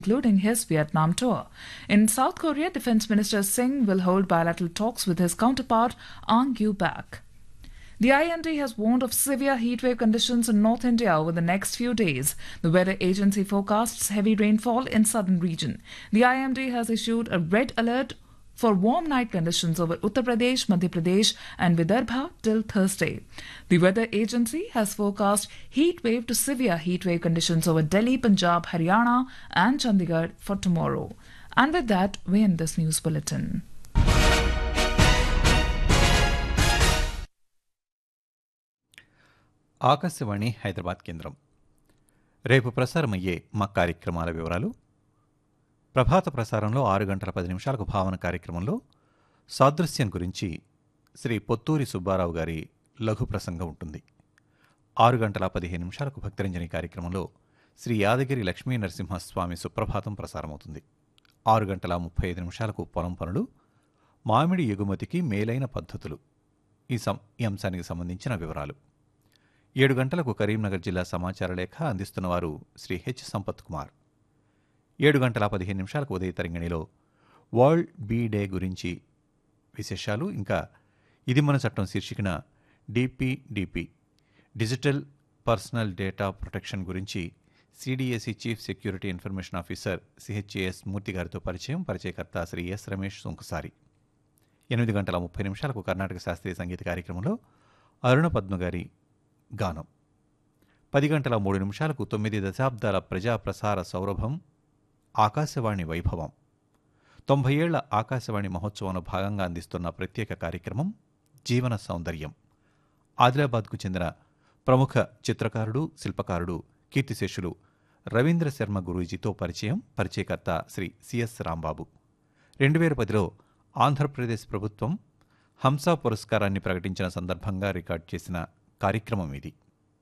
including his Vietnam tour. In South Korea, Defense Minister Singh will hold bilateral talks with his counterpart Ang Yu Bak. The IMD has warned of severe heatwave conditions in North India over the next few days. The weather agency forecasts heavy rainfall in southern region. The IMD has issued a red alert for warm night conditions over Uttar Pradesh, Madhya Pradesh, and Vidarbha till Thursday. The weather agency has forecast heat wave to severe heat wave conditions over Delhi, Punjab, Haryana, and Chandigarh for tomorrow. And with that, we end this news bulletin. Akashvani Hyderabad కేంద్రం రేపు ప్రసారమయ్యే మా కార్యక్రమాల వివరాలు ప్రభాత ప్రసారంలో ఆరు గంటల పది నిమిషాలకు భావన కార్యక్రమంలో సాదృశ్యం గురించి శ్రీ పొత్తూరి సుబ్బారావు గారి లఘు ప్రసంగం ఉంటుంది ఆరు గంటల పదిహేను నిమిషాలకు భక్తరంజని కార్యక్రమంలో శ్రీ యాదగిరి లక్ష్మీ నరసింహస్వామి సుప్రభాతం ప్రసారమవుతుంది ఆరు గంటల ముప్పై ఐదు నిమిషాలకు పొలం పనులు మామిడి ఎగుమతికి మేలైన పద్ధతులు ఈ సం ఈ అంశానికి సంబంధించిన వివరాలు ఏడు గంటలకు కరీంనగర్ జిల్లా సమాచార లేఖ అందిస్తున్నవారు శ్రీ హెచ్ సంపత్ కుమార్ ఏడు గంటల పదిహేను నిమిషాలకు ఉదయ తరంగిణిలో వరల్డ్ బీ డే గురించి విశేషాలు ఇంకా ఇది మన చట్టం శీర్షికన DPDP digital personal data protection గురించి CDAC chief security information officer CHAS Murthy గారితో పరిచయం పరిచయకర్త శ్రీ ఎస్ రమేష్ సుంకసారి ఎనిమిది గంటల ముప్పై నిమిషాలకు కర్ణాటక శాస్త్రీయ సంగీత కార్యక్రమంలో అరుణ పద్మ గారి గానం పది గంటల మూడు నిమిషాలకు తొమ్మిది దశాబ్దాల ప్రజా ప్రసార సౌరభం ఆకాశవాణి వైభవం తొంభై ఏళ్ల ఆకాశవాణి మహోత్సవంలో భాగంగా అందిస్తున్న ప్రత్యేక కార్యక్రమం జీవన సౌందర్యం ఆదిలాబాద్కు చెందిన ప్రముఖ చిత్రకారుడు శిల్పకారుడు కీర్తిశేషులు రవీంద్ర శర్మ గురూజీతో పరిచయం పరిచయకర్త శ్రీ సిఎస్ రాంబాబు రెండు వేల పదిలో ఆంధ్రప్రదేశ్ ప్రభుత్వం హంసా పురస్కారాన్ని ప్రకటించిన సందర్భంగా రికార్డ్ చేసిన కార్యక్రమం ఇది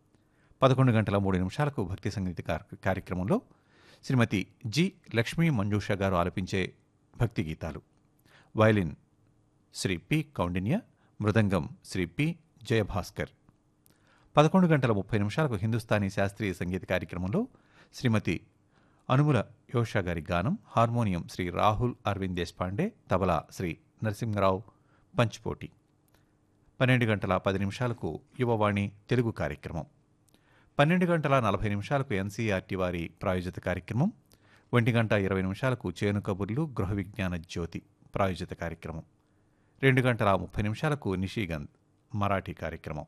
పదకొండు గంటల మూడు నిమిషాలకు భక్తి సంగీత కార్- కార్యక్రమంలో శ్రీమతి జి లక్ష్మీ మంజూష గారు ఆలపించే భక్తి గీతాలు violin Shri P Kaundinya mridangam Shri P Jayabhaskar పదకొండు గంటల ముప్పై నిమిషాలకు హిందుస్థానీ శాస్త్రీయ సంగీత కార్యక్రమంలో శ్రీమతి అనుముల యోషా గారి గానం హార్మోనియం శ్రీ రాహుల్ అరవింద్ దేశపాండే తబలా శ్రీ నరసింహరావు పంచ్పోటి పన్నెండు గంటల పది నిమిషాలకు యువవాణి తెలుగు కార్యక్రమం పన్నెండు గంటల నలభై నిమిషాలకు ఎన్సీఆర్టీ వారి ప్రాయోజిత కార్యక్రమం ఒంటి గంట ఇరవై నిమిషాలకు చేను కబుర్లు గృహ విజ్ఞాన జ్యోతి ప్రాయోజిత కార్యక్రమం రెండు గంటల ముప్పై నిమిషాలకు నిషిగంధ్ మరాఠీ కార్యక్రమం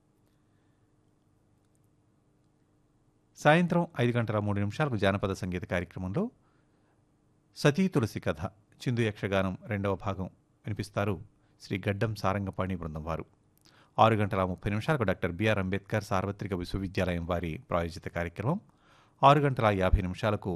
సాయంత్రం ఐదు గంటల మూడు నిమిషాలకు జానపద సంగీత కార్యక్రమంలో సతీ తులసి కథ చిందు యక్షగానం రెండవ భాగం వినిపిస్తారు శ్రీ గడ్డం సారంగపాణి బృందం వారు ఆరు గంటల ముప్పై నిమిషాలకు డాక్టర్ బిఆర్ అంబేద్కర్ సార్వత్రిక విశ్వవిద్యాలయం వారి ప్రాయోజిత కార్యక్రమం ఆరు గంటల యాభై నిమిషాలకు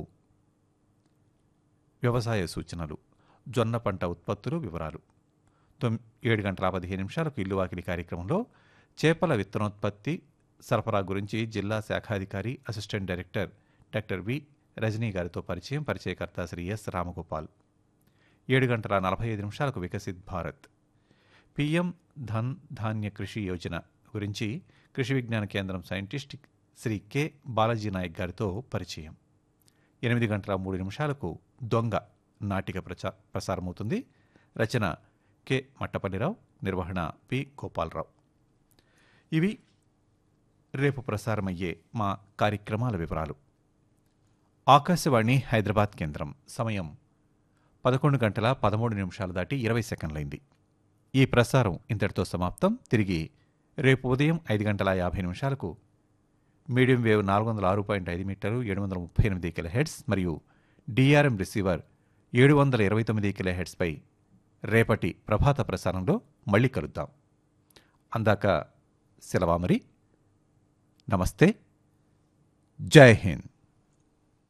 వ్యవసాయ సూచనలు జొన్న పంట ఉత్పత్తులు వివరాలు తొమ్ ఏడు గంటల పదిహేను నిమిషాలకు ఇల్లు వాకిలి కార్యక్రమంలో చేపల విత్తనోత్పత్తి సరఫరా గురించి జిల్లా శాఖాధికారి assistant director doctor V Rajani గారితో పరిచయం పరిచయకర్త శ్రీ ఎస్ రామగోపాల్ ఏడు గంటల నలభై ఐదు నిమిషాలకు వికసిత్ భారత్ పిఎం ధన్ ధాన్య కృషి యోజన గురించి కృషి విజ్ఞాన కేంద్రం సైంటిస్ట్ శ్రీ కె బాలాజీ నాయక్ గారితో పరిచయం ఎనిమిది గంటల మూడు నిమిషాలకు దొంగ నాటిక ప్రచా ప్రసారమవుతుంది రచన కె మట్టపల్లిరావు నిర్వహణ పి గోపాలరావు ఇవి రేపు ప్రసారమయ్యే మా కార్యక్రమాల వివరాలు ఆకాశవాణి హైదరాబాద్ కేంద్రం సమయం పదకొండు గంటల పదమూడు నిమిషాలు దాటి ఇరవై సెకండ్లైంది ఈ ప్రసారం ఇంతటితో సమాప్తం తిరిగి రేపు ఉదయం ఐదు గంటల యాభై నిమిషాలకు మీడియం వేవ్ నాలుగు వందల ఆరు పాయింట్ ఐదు మీటర్లు ఏడు వందల ముప్పై ఎనిమిది కిలో హెడ్స్ మరియు డిఆర్ఎం రిసీవర్ ఏడు వందల ఇరవై తొమ్మిది కిలో హెడ్స్పై రేపటి ప్రభాత ప్రసారంలో మళ్ళీ కలుద్దాం అందాక సెలవా మరి నమస్తే జై హింద్